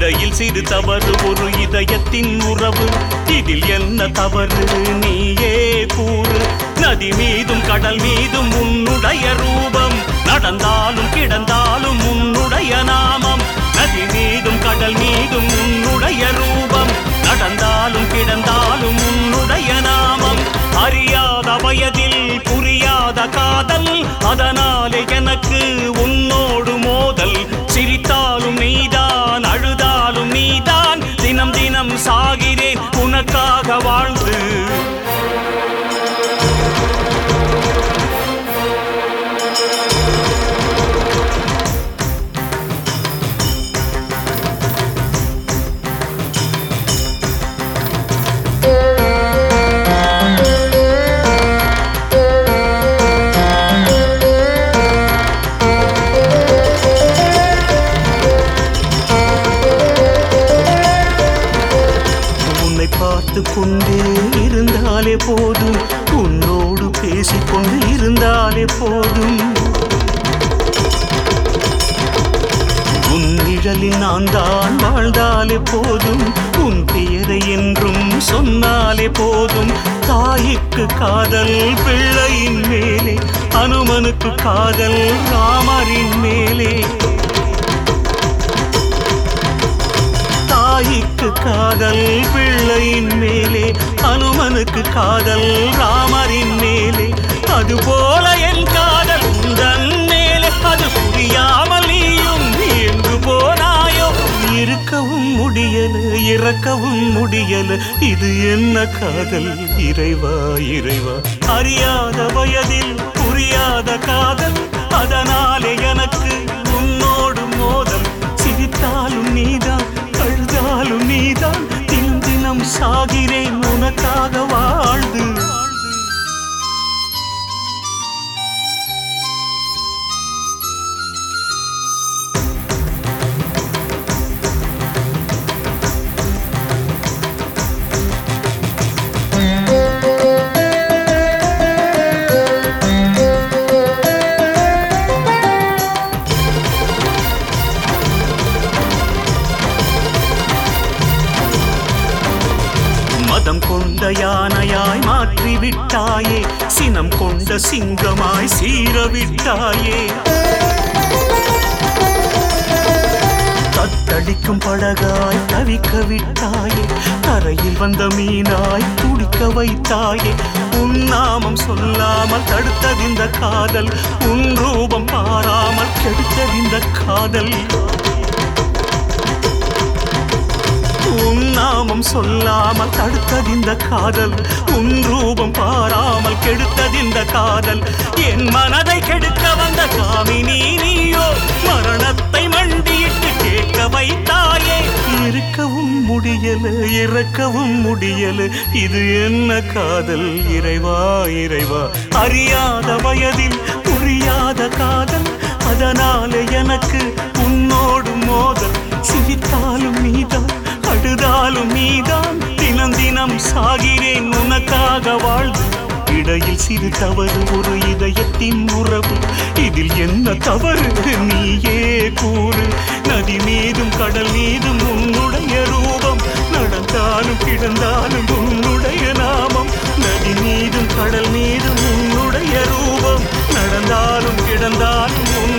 இடையில் சிறு தவறு ஒரு இதயத்தின் உறவு இதில் என்ன தவறு நீயே கூறு நதி மீதும் கடல் மீதும் உன்னுடைய ரூபம் நடந்தாலும் கிடந்தாலும் உன்னுடைய நாமம் நதி மீதும் கடல் மீதும் உன்னுடைய ரூபம் நடந்தாலும் கிடந்தாலும் உன்னுடைய நாமம் அறியாத வயதில் புரியாத காதல் அதனாலே எனக்கு உன்னோடு மோதல் சிரித்தாலும் நீதான் அழுதாலும் நீதான் தினம் தினம் சாகிறேன் உனக்காக வாழ்ந்து உன்னை பார்த்து கொண்டே இருந்தாலே போதும் உன்னோடு பேசிக்கொண்டு இருந்தாலே போதும் உன் நிழலில் நான் தான் வாழ்ந்தாலே போதும் உன் பெயரை என்றும் சொன்னாலே போதும் தாய்க்கு காதல் பிள்ளையின் மேலே அனுமனுக்கு காதல் ராமரின் மேலே தாய்க்கு காதல் பிள்ளையின் மேலே அனுமனுக்கு காதல் ராமரின் மேலே அதுபோல என் காதல் உந்தன் மேலே அது புரியாமல் நீயும் எங்கு போனாயோ இருக்கவும் முடியல இறக்கவும் முடியல இது என்ன காதல் இறைவா இறைவா அறியாத வயதில் புரியாத காதல் அதனாலே எனக்கு உன்னோடு மோதல் சிரித்தாலும் நீதான் அழுதாலும் நீதான் தினம் தினம் சாகிறேன் உனக்காக வாழ்ந்து மதம் கொண்ட யானையாய் மாற்றி விட்டாயே சினம் கொண்ட சிங்கமாய் சீரவிட்டாயே தத்தளிக்கும் படகாய் தவிக்க விட்டாயே கரையில் வந்த மீனாய் துடிக்க வைத்தாயே உன் நாமம் சொல்லாமல் தடுத்ததிந்த காதல் உன் ரூபம் பாராமல் கெடுத்ததிந்த காதல் உன் நாமம் சொல்லாமல் தடுத்ததிந்த காதல் உன் ரூபம் பாராமல் கெடுத்ததிந்த காதல் என் மனதை கெடுக்க வந்த காமினி நீயோ மரணத்தை மண்டியிட்டு கேட்க வைத்தாயே இருக்கவும் முடியல இறக்கவும் முடியல இது என்ன காதல் இறைவா இறைவா அறியாத வயதில் புரியாத காதல் அதனாலே எனக்கு உன்னோடு மோதல் சிரித்தாலும் நீதான் அழுதாலும் நீதான் தினம் தினம் சாகிறேன் உனக்காக வாழ்ந்து இடையில் சிறு தவறு ஒரு இதயத்தின் உறவு இதில் என்ன தவறு நீயே கூறு நதி மீதும் கடல் மீதும் உன்னுடைய ரூபம் நடந்தாலும் கிடந்தாலும் உன்னுடைய நாமம் நதி மீதும் கடல் மீதும் உன்னுடைய ரூபம் நடந்தாலும் கிடந்தாலும் உன்